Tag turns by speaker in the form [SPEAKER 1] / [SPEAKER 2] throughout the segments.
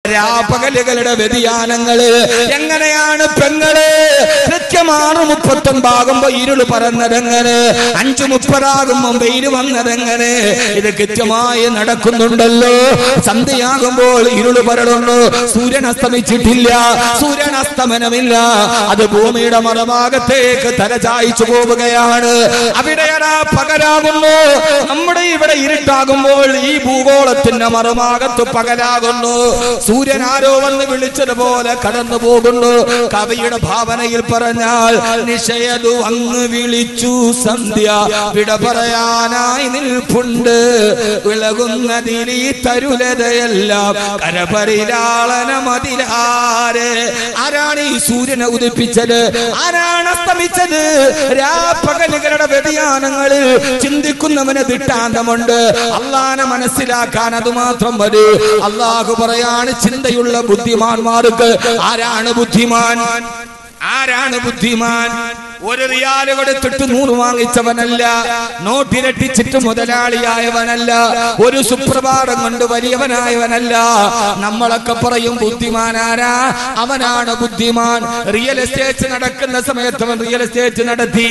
[SPEAKER 1] രാപ്പകലുകളുടെ വ്യതിയാനങ്ങള് എങ്ങനെയാണ് പെങ്ങള് കൃത്യമാണ് മുപ്പത്തൊൻപാകുമ്പോ ഇരുള് പറന്നതെങ്ങനെ അഞ്ചു മുപ്പതാകുമ്പോ വെയിൽ വന്നതെങ്ങനെ ഇത് കൃത്യമായി നടക്കുന്നുണ്ടല്ലോ സന്ധ്യയാകുമ്പോൾ ഇരുള് പരടുന്നു സൂര്യൻ അസ്തമിച്ചിട്ടില്ല സൂര്യൻ അസ്തമനമില്ല അത് ഭൂമിയുടെ മറുഭാഗത്തേക്ക് തലചായിച്ചു പോവുകയാണ് അവിടെയാണ് പകലാകുന്നു നമ്മുടെ ഇവിടെ ഇരുട്ടാകുമ്പോൾ ഈ ഭൂഗോളത്തിന്റെ മറുഭാഗത്ത് പകലാകുന്നു സൂര്യൻ ആരോ വന്ന് വിളിച്ചതുപോലെ കടന്നു പോകുന്നു കവിയുടെ ഭാവനയിൽ പറഞ്ഞാൽ നിശയതു അങ്ങ് വിളിച്ചു സന്ധ്യ വിട പറയാനായി നിൽപ്പുണ്ട് വിളകുന്നതിൽ ഈ തരുലതയെല്ലാം കരപരിലാളന മതിലാരെ ആരാണ് ഈ സൂര്യനെ ഉദിപ്പിച്ചത് ആരാണ് അസ്തമിച്ചത് രാപ്പകലുകളുടെ വ്യതിയാനങ്ങളിൽ ചിന്തിക്കുന്നവന് ദിട്ടാന്തമുണ്ട് അള്ളാനെ മനസ്സിലാക്കാൻ അത് മാത്രം മതി അള്ളാഹു പറയാണ് ചിന്തയുള്ള ബുദ്ധിമാന്മാർക്ക് ആരാണ് ബുദ്ധിമാൻ ആരാണ് ബുദ്ധിമാൻ ഒരു റിയാല് കൊടുത്തിട്ട് നൂറ് വാങ്ങിച്ചവനല്ല നോട്ടിരട്ടിച്ചിട്ട് മുതലാളിയായവനല്ല ഒരു സുപ്രഭാതം കൊണ്ട് വലിയവനായവനല്ല നമ്മളൊക്കെ പറയും ബുദ്ധിമാനാരാ അവനാണ് ബുദ്ധിമാൻ റിയൽ എസ്റ്റേറ്റ് നടക്കുന്ന സമയത്ത് അവൻ റിയൽ എസ്റ്റേറ്റ് നടത്തി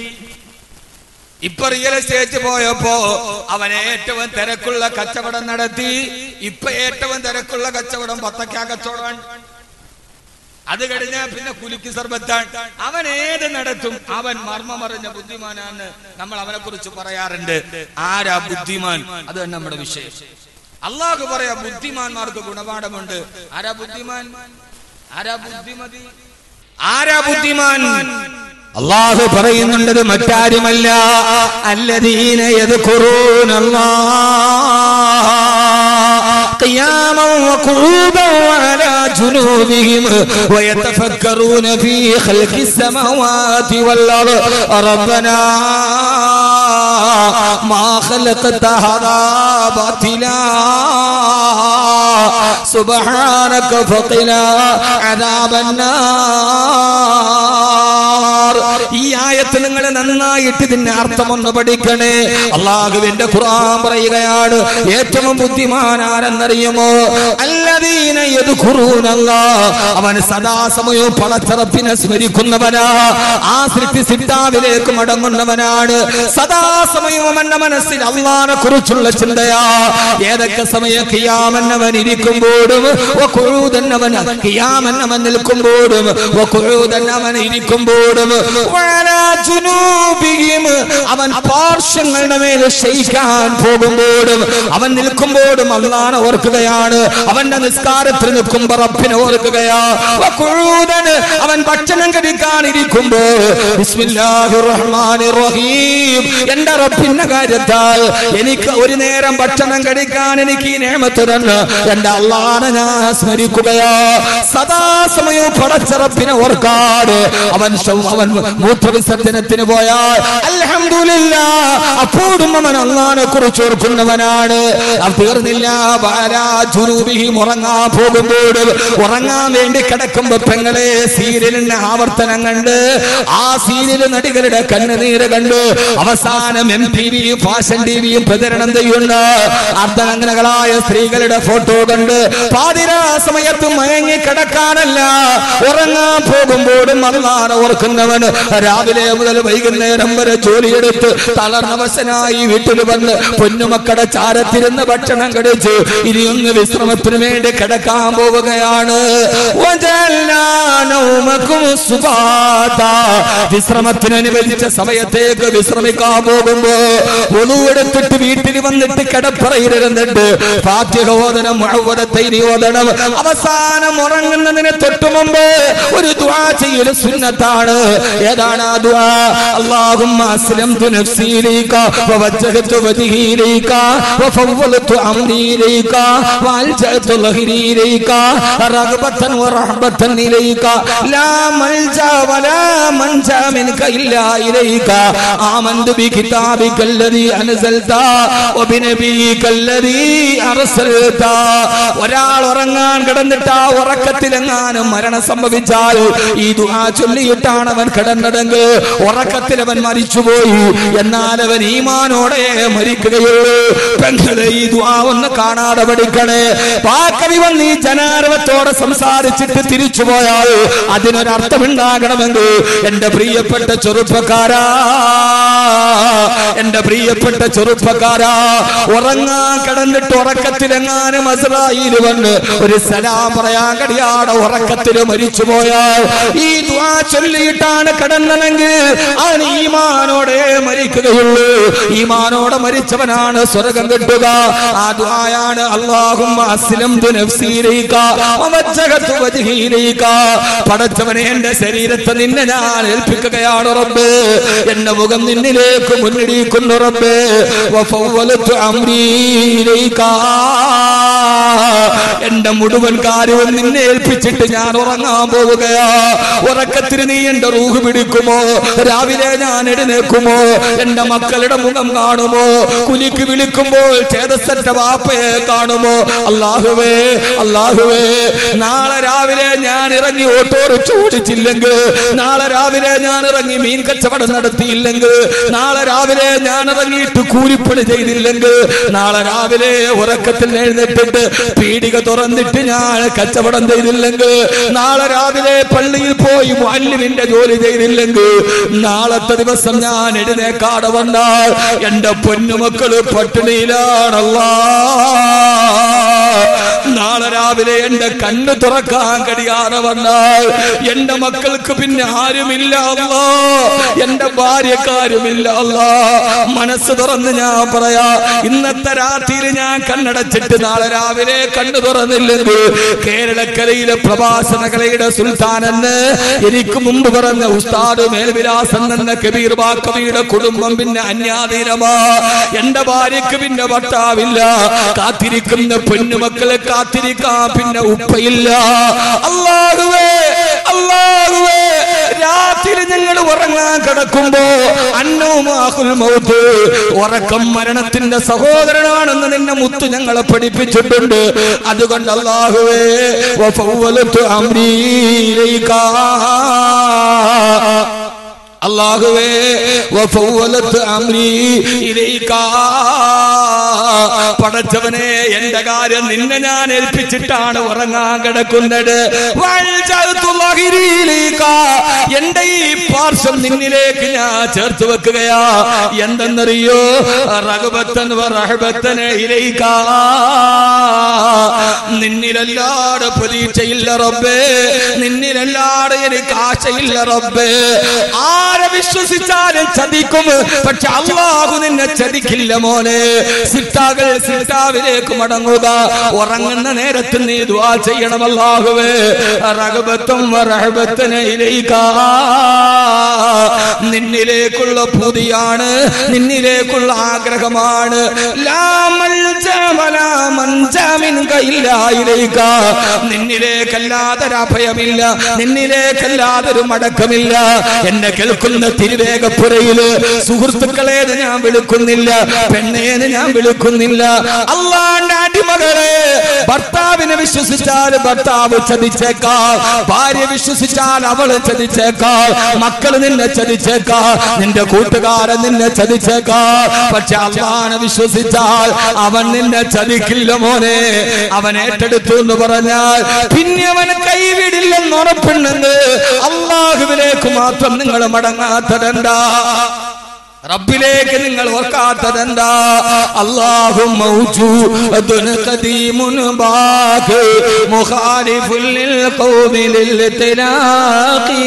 [SPEAKER 1] ഇപ്പൊ റിയൽ എസ്റ്റേറ്റ് പോയപ്പോ അവൻ ഏറ്റവും തിരക്കുള്ള കച്ചവടം നടത്തി ഇപ്പൊ ഏറ്റവും തിരക്കുള്ള കച്ചവടം പത്തക്കാ കച്ചവടം അത് കഴിഞ്ഞ പിന്നെ കുലുക്കി സർബത്താൻ അവൻ ഏത് നടത്തും അവൻ മർമ്മമറിഞ്ഞ ബുദ്ധിമാനാണ് നമ്മൾ അവനെ കുറിച്ച് പറയാറുണ്ട് ആരാ ബുദ്ധിമാൻ അത് തന്നെ നമ്മുടെ വിഷയം അള്ളാഹു പറയാ ബുദ്ധിമാന്മാർക്ക് ഗുണപാഠമുണ്ട് ആരാ ബുദ്ധിമാൻ ആരാ ബുദ്ധിമതി ആരാ ബുദ്ധിമാൻ അള്ളാഹു പറയുന്നുണ്ടത് മറ്റാരുമല്ല അല്ലദീന قياما وقعودا وعلى جنوبهم ويتفكرون في خلق السماوات والأرض ربنا ما خلقت هذا باطلا سبحانك فقنا عذاب النار ഈ ആയത്ത് നിങ്ങൾ നന്നായിട്ട് ഇതിന്റെ അർത്ഥമൊന്ന് പഠിക്കണേ അള്ളാഹുവിന്റെ ഖുർആൻ പറയുകയാണ് ഏറ്റവും ബുദ്ധിമാനാരെന്നറിയുമോ അല്ലദീന യദ്ഖുറൂനല്ലാ അവൻ സദാസമയവും പടച്ചറപ്പിനെ സ്മരിക്കുന്നവനാ ആ സൃഷ്ടി സിദ്ധാവിലേക്ക് മടങ്ങുന്നവനാണ് സദാസമയവും അവന്റെ മനസ്സിൽ അള്ളാനെ കുറിച്ചുള്ള ചിന്തയാ ഏതൊക്കെ സമയം കിയാമെന്നവൻ ഇരിക്കുമ്പോഴും കുഴുതന്നവൻ കിയാമെന്നവൻ നിൽക്കുമ്പോഴും കുഴുതന്നവൻ ഇരിക്കുമ്പോഴും വഅലാ ജുനൂബിഹിം അവൻ പാർശ്വങ്ങളുടെ മേൽ ശയിക്കാൻ പോകുമ്പോഴും അവൻ നിൽക്കുമ്പോഴും അള്ളാനെ ഓർക്കുകയാണ് അവന്റെ നിസ്കാരത്തിൽ നിൽക്കുമ്പോ റബ്ബിനെ ഓർക്കുകയാ വഖുഊദന് അവൻ ഭക്ഷണം കഴിക്കാൻ ഇരിക്കുമ്പോ ബിസ്മില്ലാഹിർ റഹ്മാനിർ റഹീം എന്റെ റബ്ബിന്റെ കാര്യത്താൽ എനിക്ക് ഒരു നേരം ഭക്ഷണം കഴിക്കാൻ എനിക്ക് ഈ നേമത്ത് തന്ന് എന്റെ അള്ളാനെ ഞാൻ സ്മരിക്കുകയാ സദാസമയവും പടച്ച റബ്ബിനെ ഓർക്കാട് അവൻ ശൗ- അവൻ മൂത്രവിസർജനത്തിന് പോയാൽ അൽഹംദുലില്ല അപ്പോഴും അവൻ അള്ളാനെ കുറിച്ച് ഓർക്കുന്നവനാണ് അത് തീർന്നില്ല ബാലാ ജുനൂബിഹിം ഉറങ്ങാൻ പോകുമ്പോഴും ഉറങ്ങാൻ വേണ്ടി കിടക്കുമ്പോ പെങ്ങളെ സീരിയലിന്റെ ആവർത്തനം കണ്ട് ആ സീരിയൽ നടികളുടെ കണ്ണുനീര് കണ്ട് അവസാനം എം ടി വിയും ഫാഷൻ ടിവിയും പ്രചരണം ചെയ്യുന്ന അർദ്ധനഗ്നകളായ സ്ത്രീകളുടെ ഫോട്ടോ കണ്ട് പാതിരാ സമയത്ത് മയങ്ങി കിടക്കാനല്ല ഉറങ്ങാൻ പോകുമ്പോഴും അള്ളാനെ ഓർക്കുന്നവൻ രാവിലെ മുതൽ വൈകുന്നേരം വരെ ജോലിയെടുത്ത് തളർന്നവശനായി വീട്ടിൽ വന്ന് പൊന്നുമക്കടെ ചാരത്തിരുന്ന് ഭക്ഷണം കഴിച്ച് ഇനിയൊന്ന് വിശ്രമത്തിന് വേണ്ടി കിടക്കാൻ പോവുകയാണ് വജഅൽനാ നൗമക്കും സുബാതാ. വിശ്രമത്തിന് അനുവദിച്ച സമയത്തേക്ക് വിശ്രമിക്കാൻ പോകുമ്പോ ഒന്നുവെടുത്തിട്ട് വീട്ടിൽ വന്നിട്ട് കിടപ്പറയിരുന്നിട്ട് ഫാത്തിഹ ഓതണം മുഅവ്വദത്തൈനി ഓതണം അവസാനം ഉറങ്ങുന്നതിന് തൊട്ടു മുമ്പ് ഒരു ദുആ ചെയ്യൽ സുന്നത്താണ് ഏതാണ് ആ ദുആ اللهم أسلمت نفسي إليك ووجهت وجهي إليك وفوضت أمري إليك وألجأت ظهري إليك رغبة ورهبة إليك لا ملجأ ولا منجا منك إلا إليك آمنت بكتابك الذي أنزلت وبنبيك الذي أرسلت ഒരാൾ ഉറങ്ങാൻ കിടന്നിട്ട് ആ ഉറക്കത്തിലെങ്ങാനും മരണം സംഭവിച്ചാൽ ഈ ദുആ ചൊല്ലിയിട്ടാണ് അവൻ കിടന്നതെങ്കിൽ ഉറക്കത്തിൽ അവൻ മരിച്ചുപോയി എന്നാൽ അവൻ ഈമാനോടെ മരിക്കുകയുള്ളൂ പെങ്ങളെ ഈ ദുആ ഒന്ന് കാണാതെ പഠിക്കണേ പാക്കവി വന്ന് ഈ ജന നന്നാരവത്തോടെ സംസാരിച്ചിട്ട് തിരിച്ചു പോയാൽ അതിനൊരർത്ഥമുണ്ടാകണമെങ്കിൽ എന്റെ പ്രിയപ്പെട്ട ചെറുപ്പക്കാരാ എന്റെ പ്രിയപ്പെട്ട ചെറുപ്പക്കാരാ ഉറങ്ങാൻ കിടന്നിട്ട് ഉറക്കത്തിലെങ്ങാനും അസ്രായിൽ വന്ന് ഒരു സലാം പറയാൻ കഴിയാതെ ഉറക്കത്തിൽ മരിച്ചു പോയാൽ ഈ ദ്വാ ചൊല്ലിയിട്ടാണ് കിടന്നതെങ്കിൽ അവൻ ഈമാനോടെ മരിക്കുകയുള്ളൂ ഈമാനോടെ മരിച്ചവനാണ് സ്വർഗം കിട്ടുക ആ ദ്വായാണ് അള്ളാഹും അസ്ലം പടച്ചവനെ എന്റെ ശരീരത്തെ നിന്നെ ഞാൻ ഏൽപ്പിക്കുകയാണ് റബ്ബ് എന്റെ മുഖം നിന്നിലേക്ക് മുന്നിടിക്കുന്നു റബ്ബ് വഫവ്വലത്തു അംരീ ഇലൈക. എന്റെ മുഴുവൻ കാര്യവും നിന്നെ ഏൽപ്പിച്ചിട്ട് ഞാൻ ഉറങ്ങാൻ പോവുകയാ ഉറക്കത്തിന് നീ എന്റെ റൂഹ് പിടിക്കുമോ രാവിലെ ഞാൻ എഴുന്നേക്കുമോ എന്റെ മക്കളുടെ മുഖം കാണുമോ കുലിക്ക് വിളിക്കുമ്പോൾ ചേതസറ്റ വാപ്പയെ കാണുമോ അള്ളാഹുവേ അള്ളാഹുവേ നാളെ രാവിലെ ഞാൻ ഇറങ്ങി ഓട്ടോറിച്ച് ഓടിച്ചില്ലെങ്കിൽ നാളെ രാവിലെ ഞാൻ ഇറങ്ങി മീൻ കച്ചവടം നടത്തിയില്ലെങ്കിൽ നാളെ രാവിലെ ഞാൻ ഇറങ്ങിയിട്ട് കൂലിപ്പണി ചെയ്തില്ലെങ്കിൽ നാളെ രാവിലെ ഉറക്കത്തിൽ എഴുന്നേറ്റിട്ട് പീടിക തുറന്നിട്ട് ഞാൻ കച്ചവടം ചെയ്തില്ലെങ്കിൽ നാളെ രാവിലെ പള്ളിയിൽ പോയി മുഅല്ലിമിന്റെ ജോലി ചെയ്തില്ലെങ്കിൽ നാളത്തെ ദിവസം ഞാൻ എഴുന്നേക്കാടെ വന്നാൽ എന്റെ പൊന്നുമക്കള് പട്ടിണിയിലാണല്ലാ നാളെ രാവിലെ എന്റെ കണ്ണ് തുറക്കാൻ കഴിയാതെ വന്നാൽ എന്റെ മക്കൾക്ക് പിന്നെ ആരുമില്ല അല്ലാ എന്റെ ഭാര്യക്കാരുമില്ല അല്ലാ മനസ്സ് തുറന്ന് ഞാൻ പറയാ ഇന്നത്തെ രാത്രിയിൽ ഞാൻ കണ്ണടച്ചിട്ട് നാളെ രാവിലെ കണ്ണു തുറന്നില്ലെങ്കിൽ കേരളക്കരയിലെ പ്രഭാഷണ കലയുടെ സുൽത്താൻ എന്ന് എനിക്ക് മുമ്പ് പറഞ്ഞ ഉസ്താദ് മേൽവിലാസൻ എന്ന കബീർ ബാക്കവിയുടെ കുടുംബം പിന്നെ അന്യാധീനമാ എന്റെ ഭാര്യക്ക് പിന്നെ ഭർത്താവില്ല കാത്തിരിക്കുന്ന പെണ്ണുമക്കളെ കാത്തിരിക്കാൻ പിന്നെ ഉപ്പയില്ല അല്ലാഹുവേ അല്ലാഹുവേ രാത്രി ഞങ്ങൾ ഉറങ്ങാൻ കിടക്കുമ്പോ അന്നവുമാഹുൽ മൗത്ത് ഉറക്കം മരണത്തിന്റെ സഹോദരനാണെന്ന് നിന്നെ മുത്ത് ഞങ്ങളെ പഠിപ്പിച്ചിട്ടുണ്ട് അതുകൊണ്ട് അല്ലാഹുവേ വഫവ്വലത്തു അംരീ ഇലൈകാ അള്ളാഹുവേ വഫവ്വലത്ത് അംരീ ഇലൈകാ പടച്ചവനെ എന്റെ കാര്യം നിന്നെ ഞാൻ ഏൽപ്പിച്ചിട്ടാണ് ഉറങ്ങാൻ കിടക്കുന്നത് വൽജഅതു ലഹിരീലികാ. എന്റെ ഈ പാർശ്വം നിന്നിലേക്ക് ഞാൻ ചേർത്ത് വെക്കുകയാ എന്തെന്നറിയോ റഹബത്തൻ റഹബത്തനെ ഇലൈകാ നിന്നിലല്ലാതെ പ്രതീക്ഷയില്ല റബ്ബേ നിന്നിലല്ലാതെ എനിക്ക് ആശയില്ല റബ്ബേ ആരെ വിശ്വസിച്ചാലും ചതിക്കും പക്ഷെ അള്ളാഹു നിന്നെ ചതിക്കില്ല മോനെ സിട്ടാകൾ സിട്ടാവിലേക്ക് മടങ്ങുക ഉറങ്ങുന്ന നേരത്ത് നീ ദ്വാ ചെയ്യണം അല്ലാഹുവേ റഹബത്തും റഹബത്തിനെ ഇലയിക്കാ നിന്നിലേക്കുള്ള പൂതിയാണ് നിന്നിലേക്കുള്ള ആഗ്രഹമാണ് ലാ മൽജ വലാ മൻജ മിൻക ഇല്ലാ ഇലൈക. നിന്നിലേക്കല്ലാതൊരു അഭയമില്ല നിന്നിലേക്കല്ലാതൊരു മടക്കമില്ല എന്നെ കേൾക്കുന്ന തിരുവേഗപ്പുരയില് സുഹൃത്തുക്കളേന്ന് ഞാൻ വിളിക്കുന്നില്ല പെണ്ണേന്ന് ഞാൻ വിളിക്കുന്നില്ല അള്ളാന്റെ അടിമകളെ ഭർത്താവിനെ വിശ്വസിച്ചാൽ ഭർത്താവ് ചതിച്ചേക്കാൾ ഭാര്യ വിശ്വസിച്ചാൽ അവള് ചതിച്ചേക്കാൾ മക്കൾ നിന്നെ ചതിച്ചേക്കാൾ നിന്റെ കൂട്ടുകാരൻ നിന്നെ ചതിച്ചേക്കാൾ പക്ഷെ അള്ളാനെ വിശ്വസിച്ചാൽ അവൻ നിന്നെ ചതിക്കില്ല മോനെ അവൻ ഏറ്റെടുത്തു എന്ന് പറഞ്ഞാൽ പിന്നെ അവൻ കൈവിടില്ലെന്ന് ഉറപ്പുണ്ടെന്ന് അള്ളാഹുവിലേക്ക് മാത്രം നിങ്ങൾ മടങ്ങാത്തതെന്താ റബ്ബിലേക്ക് നിങ്ങൾ ഓർക്കാത്തതെന്താ അല്ലാഹു മൗജൂദുൻ ഖദീമുൻ ബാഖി മുഖാലിഫുൽ ലിൽ ഖൗമിൽ ഇത്ലാഖി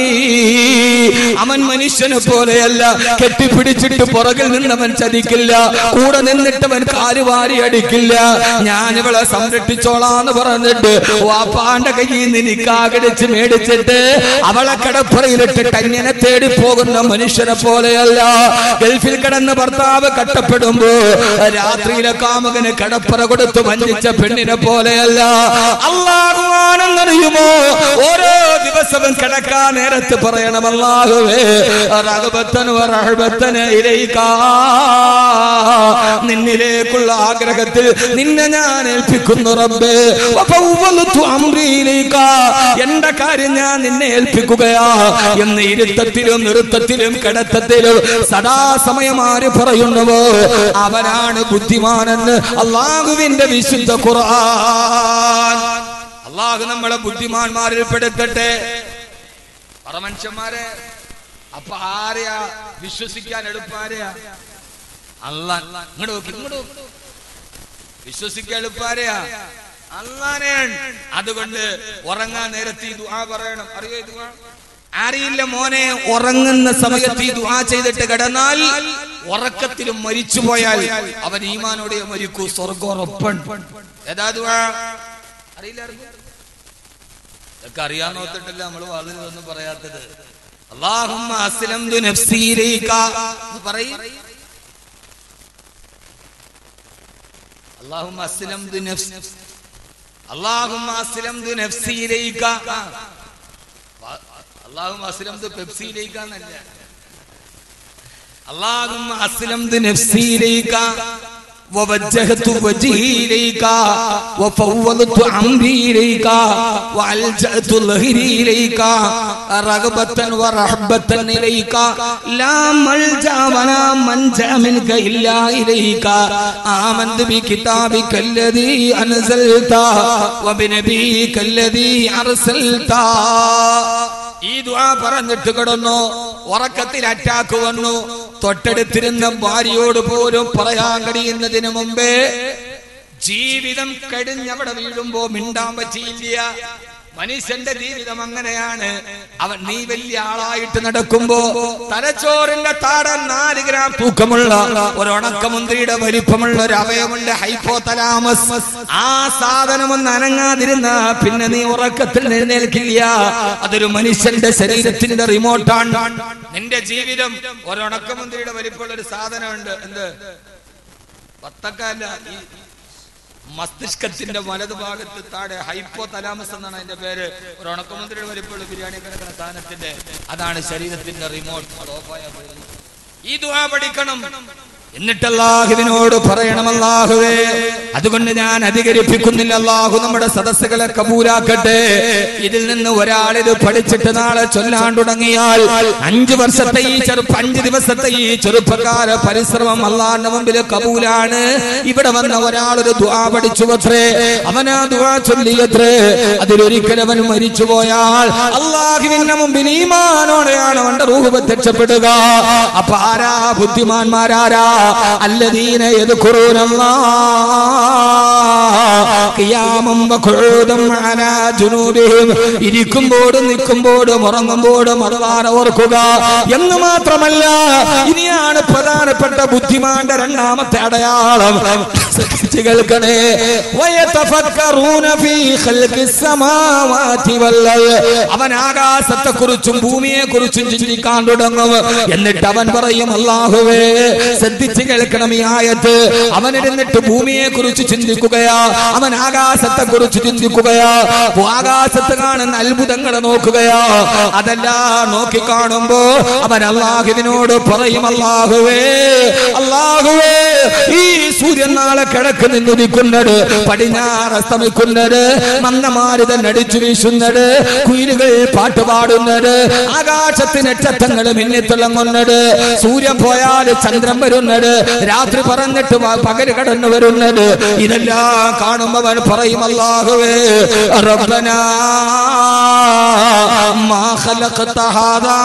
[SPEAKER 1] അവൻ മനുഷ്യനെ പോലെയല്ല കെട്ടിപ്പിടിച്ചിട്ട് പുറകിൽ നിന്നവൻ ചതിക്കില്ല കൂടെ നിന്നിട്ടവൻ കാലുവാരി അടിക്കില്ല ഞാൻ ഇവളെ സംരക്ഷിച്ചോളാന്ന് പറഞ്ഞിട്ട് വാപ്പാന്റെ കയ്യിൽ നിന്ന് നിക്കാകടിച്ച് മേടിച്ചിട്ട് അവളെ കിടപ്പറയിലിട്ടിട്ട് അങ്ങനെ തേടി പോകുന്ന മനുഷ്യനെ പോലെയല്ല ഗൾഫിൽ കിടന്ന് ഭർത്താവ് കട്ടപ്പെടുമ്പോ രാത്രിയിലെ കാമുകന് കടപ്പറ കൊടുത്ത് വഞ്ചിച്ച പെണ്ണിനെ പോലെയല്ല അള്ളാഹുവാനെന്നറിയുമോ ഓരോ ദിവസവും കിടക്കാൻ നേരത്ത് പറയണം അല്ലാഹുവേ റഹബത്തന് റഹബത്തന് ഇലൈകാ നിന്നിലേക്കുള്ള ആഗ്രഹത്തിൽ നിന്നെ ഞാൻ ഏൽപ്പിക്കുന്നു റബ്ബേ വഫവ്വലതു അംരി ഇലൈകാ. എന്റെ കാര്യം ഞാൻ നിന്നെ ഏൽപ്പിക്കുകയാ എന്ന് ഇരുത്തത്തിലും നൃത്തത്തിലും കിടത്തത്തിലും സദാസമയം ആര് പറയുന്നുവോ അവനാണ് ബുദ്ധിമാനെന്ന് അള്ളാഹുവിന്റെ വിശുദ്ധ ഖുർആൻ അള്ളാഹു നമ്മളെ ബുദ്ധിമാന്മാരിൽ പെടുത്തട്ടെ പറ മനുഷ്യന്മാരെ അപ്പൊ ആരെയാ വിശ്വസിക്കാൻ എളുപ്പാരെയാ അല്ല ഇങ്ങോട്ട് നോക്കി ഇങ്ങോട്ട് നോക്ക്. വിശ്വസിക്കാൻ എളുപ്പാരെയാ അള്ളാനെയാണ് അതുകൊണ്ട് ഉറങ്ങാൻ നേരത്തെ ഈ ദുആ പറയണം അറിയോ ഈ ദുആ അറിയില്ല മോനെ ഉറങ്ങുന്ന സമയത്ത് ഈ ദുആ ചെയ്തിട്ട് കിടന്നാൽ ഉറക്കത്തിലും മരിച്ചു പോയാൽ അവൻ ഈമാനോടെ മരിക്കൂ സ്വർഗോറപ്പൺ ഏതാ ദുആ അറിയില്ല ആർക്കും? ഇതൊക്കെ അറിയാൻ നോത്തിട്ടില്ല നമ്മൾ വാതിൽ ഒന്നും പറയാത്തത് അള്ളാഹുമ്മ അസ്ലംതു നഫ്സി ഇലൈക എന്ന് പറയ് അള്ളാഹുമ്മ അസ്ലംതു നഫ്സി അള്ളാഹുമ്മ അസ്ലംതു നഫ്സി ഇലൈക ആ. വ- അള്ളാഹുമ്മ അസ്ലംതു പെപ്സി ഇലൈക എന്നല്ല اللهم أسلمت نفسي إليك ووجهت وجهي إليك وفوضت أمري إليك وألجأت ظهري إليك رغبة ورهبة إليك لا ملجأ ولا منجأ منك إلا إليك آمنت بكتابك الذي أنزلت وبنبيك الذي أرسلت ഈ ദുആ പറഞ്ഞിട്ട് കിടന്നു ഉറക്കത്തിൽ അറ്റാക്ക് വന്നു തൊട്ടടുത്തിരുന്ന ഭാര്യയോട് പോലും പറയാൻ കഴിയുന്നതിന് മുമ്പേ ജീവിതം കഴിഞ്ഞവിടെ വീഴുമ്പോ മിണ്ടാൻ പറ്റിയില്ല മനുഷ്യന്റെ ജീവിതം അങ്ങനെയാണ് അവൻ നീ വലിയ ആളായിട്ട് നടക്കുമ്പോ തലച്ചോറിന്റെ താടൻ നാല് ഗ്രാം തൂക്കമുള്ള ഒരു ഉണക്കമുന്തിരിയുടെ വലിപ്പമുള്ള ഒരു അവയമുണ്ട് ഹൈപ്പോ തലാമസ് ആ സാധനം ഒന്ന് അനങ്ങാതിരുന്ന പിന്നെ നീ ഉറക്കത്തിൽ എഴുന്നേൽക്കില്ല അതൊരു മനുഷ്യന്റെ ശരീരത്തിന്റെ റിമോട്ടാണ് നിന്റെ ജീവിതം ഒരു ഉണക്കമുന്തിരിയുടെ വലിപ്പമുള്ള ഒരു സാധനമുണ്ട് എന്ത് പത്തക്കല്ല ഈ മസ്തിഷ്കത്തിന്റെ വലതുഭാഗത്ത് താഴെ ഹൈപ്പോ തലാമസ് എന്നാണ് അതിന്റെ പേര് ഒരു ഉണക്കമന്ത്രിയുടെ വലിപ്പമുള്ള ബിരിയാണി കിടക്കുന്ന സാധനത്തിന്റെ അതാണ് ശരീരത്തിന്റെ റിമോട്ട് അത് ഓഫായാൽ പോയിരുന്നു. ഈ ദുആ പഠിക്കണം എന്നിട്ട് അല്ലാഹുവിനോട് പറയണം അല്ലാഹുവേ അതുകൊണ്ട് ഞാൻ അധികരിപ്പിക്കുന്നില്ല അല്ലാഹു നമ്മുടെ സദസ്സുകളെ കബൂലാക്കട്ടെ ഇതിൽ നിന്ന് ഒരാൾ ഇത് പഠിച്ചിട്ട് നാളെ ചൊല്ലാൻ തുടങ്ങിയാൽ അഞ്ചു വർഷത്തെ ഈ ചെറുപ്പ അഞ്ചു ദിവസത്തെ ഈ ചെറുപ്പക്കാര പരിശ്രമം അള്ളാന്റെ മുമ്പിൽ കബൂലാണ് ഇവിടെ വന്ന ഒരാൾ ഒരു ദുആ പഠിച്ചു അത്രേ അവൻ ആ ദുആ ചൊല്ലിയത്രേ അതിലൊരിക്കൽ അവൻ മരിച്ചു പോയാൽ അള്ളാഹുവിന്റെ മുമ്പിൽ ഈമാനോടെയാണ് അവന്റെ റൂഹ് പ്രത്യക്ഷപ്പെടുക അപ്പൊ ആരാ ബുദ്ധിമാന്മാരാരാ അല്ലദീന ഇരിക്കുമ്പോഴും നിൽക്കുമ്പോഴും ഉറങ്ങുമ്പോഴും അള്ളാനെ ഓർക്കുക എന്ന് മാത്രമല്ല ഇനിയാണ് പ്രധാനപ്പെട്ട ബുദ്ധിമാന്റെ രണ്ടാമത്തെ അടയാളം ശ്രദ്ധിച്ച് കേൾക്കണേ വയതഫക്കറൂന ഫീ ഖൽഖിസ് സമാവാതി വൽ അർള്. അവൻ ആകാശത്തെ കുറിച്ചും ഭൂമിയെ കുറിച്ചും ചിന്തിക്കാൻ തുടങ്ങും എന്നിട്ട് അവൻ പറയും അള്ളാഹുവേ ശ്രദ്ധിച്ച് കേൾക്കണം ഈ ആയത്ത് അവൻ ഇരുന്നിട്ട് ഭൂമിയെ കുറിച്ച് ചിന്തിക്കുകയാ അവൻ ആകാശത്തെ കുറിച്ച് ചിന്തിക്കുകയാ ആകാശത്ത് കാണുന്ന അത്ഭുതങ്ങളെ നോക്കുകയാ അതല്ല നോക്കി കാണുമ്പോ അവൻ അള്ളാഹുവിനോട് പറയും അള്ളാഹുവേ അള്ളാഹുവേ ഈ സൂര്യൻ നാളെ കിഴക്ക് നിന്നുദിക്കുന്നത് പടിഞ്ഞാറ് അസ്തമിക്കുന്നത് മന്ദമാരുതൻ അടിച്ചു വീശുന്നത് കുയിലുകൾ പാട്ടുപാടുന്നത് ആകാശത്ത് നക്ഷത്രങ്ങൾ മിന്നിത്തിളങ്ങുന്നത് സൂര്യൻ പോയാൽ ചന്ദ്രൻ വരുന്നത് രാത്രി പറഞ്ഞിട്ട് പ- പകല് കടന്നു വരുന്നത് ഇതെല്ലാം കാണുമ്പോ അവൻ പറയും അല്ലാഹുവേ റബ്ബനാ മാ ഖലഖത ഹാദാ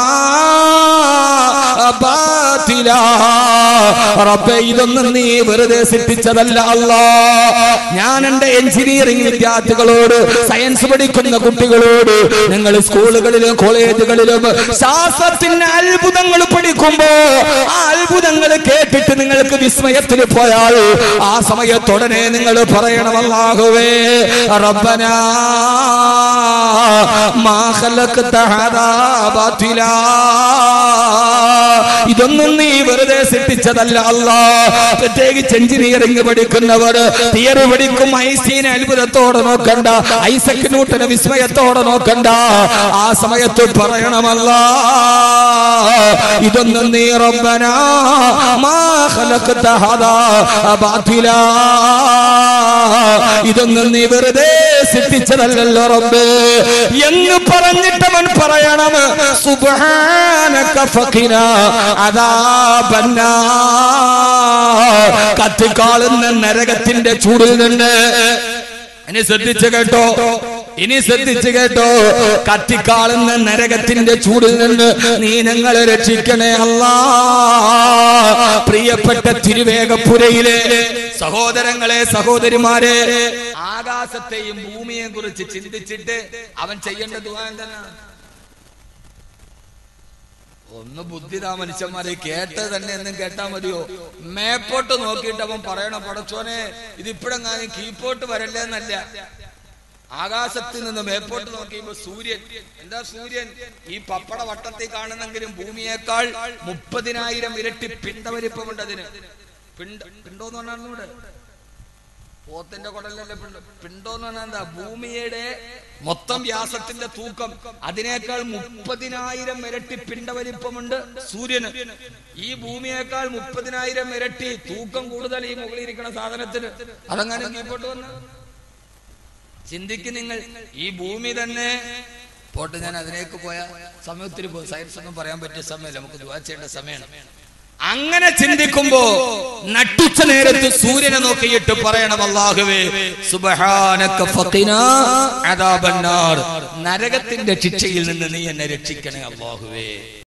[SPEAKER 1] ബാതിലാ റബ്ബേ ഇതൊന്നും നീ വെറുതെ സൃഷ്ടിച്ചതല്ല അല്ലാ ഞാൻ എന്റെ എഞ്ചിനീയറിംഗ് വിദ്യാർത്ഥികളോട് സയൻസ് പഠിക്കുന്ന കുട്ടികളോട് നിങ്ങൾ സ്കൂളുകളിലും കോളേജുകളിലും ശാസ്ത്രത്തിന്റെ അത്ഭുതങ്ങൾ പഠിക്കുമ്പോ ആ അത്ഭുതങ്ങൾ കേട്ടിട്ട് നിങ്ങൾക്ക് വിസ്മയത്തിൽ പോയാൽ ആ സമയത്തുടനെ നിങ്ങൾ പറയണമല്ലാകുവേ റബ്ബനാ മാ ഖലഖത ഹാദാ ബാതിലാ ഇതൊന്നും നീ വെറുതെ സൃഷ്ടിച്ചതല്ല അല്ല പ്രത്യേകിച്ച് എഞ്ചിനീയറിംഗ് പഠിക്കുന്നവർ തിയറി പഠിക്കും ഐസീനെ അത്ഭുതത്തോടെ നോക്കണ്ട ഐസക് ന്യൂട്ടനെ വിസ്മയത്തോടെ നോക്കണ്ട ആ സമയത്ത് പറയണമല്ല ഇതൊന്നും നീ റബ്ബന മാ ഖലഖത ഹദാ ബാതിലാ ഇതൊന്നും നീ വെറുതെ സൃഷ്ടിച്ചതല്ലല്ലോ റബ്ബ് എന്ന് പറഞ്ഞിട്ടവൻ പറയണം സുബ്ഹാനക ഫഖിന അദാബന്നാ കത്തിക്കാളുന്ന നരകത്തിന്റെ ചൂടിൽ നിന്ന് എന്നെ ശ്രദ്ധിച്ചു കേട്ടോ ഇനി ശ്രദ്ധിച്ചു കേട്ടോ കത്തിക്കാളുന്ന നരകത്തിന്റെ ചൂടിൽ നിന്ന് നീ ഞങ്ങളെ രക്ഷിക്കണേ അല്ലാ പ്രിയപ്പെട്ട തിരുവേഗപ്പുരയിലെ സഹോദരങ്ങളെ സഹോദരിമാരെ ആകാശത്തെയും ഭൂമിയെയും കുറിച്ച് ചിന്തിച്ചിട്ട് അവൻ ചെയ്യേണ്ട ദുആ എന്താണ് ഒന്ന് ബുദ്ധിതാ മനുഷ്യന്മാരെ കേട്ട് തന്നെ എന്നും കേട്ടാ മതിയോ മേപ്പോട്ട് നോക്കിയിട്ട് അവൻ പറയണ പടച്ചോനെ ഇതിപ്പോഴെങ്ങാനും കീപ്പോട്ട് വരല്ലേ എന്നല്ല ആകാശത്തിൽ നിന്ന് മേപ്പോട്ട് നോക്കിയപ്പോ സൂര്യൻ എന്താ സൂര്യൻ ഈ പപ്പട വട്ടത്തിൽ കാണുന്നെങ്കിലും ഭൂമിയേക്കാൾ മുപ്പതിനായിരം ഇരട്ടി പിണ്ടവലിപ്പമുണ്ട് അതിന് പിണ്ട പിണ്ടോന്ന് പറഞ്ഞാൽ ഇവിടെ പോത്തിന്റെ കുടലല്ലേ പിണ്ടോ പിണ്ടോ എന്ന് പറഞ്ഞാൽ എന്താ ഭൂമിയുടെ മൊത്തം വ്യാസത്തിന്റെ തൂക്കം അതിനേക്കാൾ മുപ്പതിനായിരം ഇരട്ടി പിണ്ടവലിപ്പമുണ്ട് സൂര്യന് ഈ ഭൂമിയേക്കാൾ മുപ്പതിനായിരം ഇരട്ടി തൂക്കം കൂടുതൽ ഈ മുകളിലിരിക്കുന്ന സാധനത്തിന് അതങ്ങനെ കീപ്പോട്ട് വന്ന ചിന്തിക്ക് നിങ്ങൾ ഈ ഭൂമി തന്നെ പോട്ടെ ഞാൻ അതിലേക്ക് പോയ സമയത്തിൽ പോയി സയൻസ് ഒന്നും പറയാൻ പറ്റിയ സമയമല്ല നമുക്ക് ദുവാ ചെയ്യേണ്ട സമയമാണ് അങ്ങനെ ചിന്തിക്കുമ്പോ നട്ടുച്ച നേരത്ത് സൂര്യനെ നോക്കിയിട്ട് പറയണം അല്ലാഹുവേ സുബ്ഹാനക ഫഖിനാ അദാബന്നാർ നരകത്തിന്റെ ശിക്ഷയിൽ നിന്ന് നീ എന്നെ രക്ഷിക്കണേ അല്ലാഹുവേ